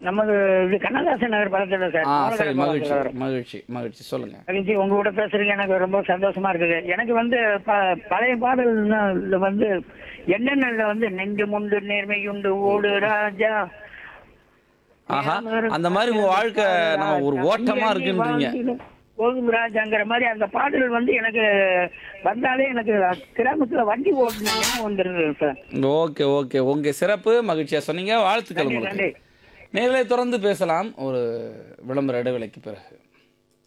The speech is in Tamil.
நமது இது கண்ணதாசன் நகர் படத்துல சார் ஆ மோகனதாஸ் சரி மகிழ்ச்சி படத்துல வரும். மகிழ்ச்சி மகிழ்ச்சி சொல்லுங்க மகிழ்ச்சி உங்க கூட பேசுறதுக்கு எனக்கு ரொம்ப சந்தோஷமா இருக்குது எனக்கு வந்து ப- பழைய பாடல்னா இதுல வந்து என்னென்ன வந்து நெஞ்சு முண்டு நேர்மையுண்டு ஓடு ராஜா ஆஹா அந்த மாதிரி உங்க வாழ்க்கை நம்ம ஒரு ஓட்டமா இருக்குன்றீங்க போதும் ராஜாங்கிற மாதிரி அந்த பாடல் வந்து எனக்கு வந்தாலே எனக்கு கிராமத்துல வண்டி ஓட்டுனீங்கன்னா வந்துருது சார் ஓகே ஓகே உங்க சிறப்பு மகிழ்ச்சியா சொன்னீங்க வாழ்த்துக்கள் நன்றி உங்களுக்கு நன்றி நேர்களை தொடர்ந்து பேசலாம் ஒரு விளம்பர இடைவேளைக்கு பிறகு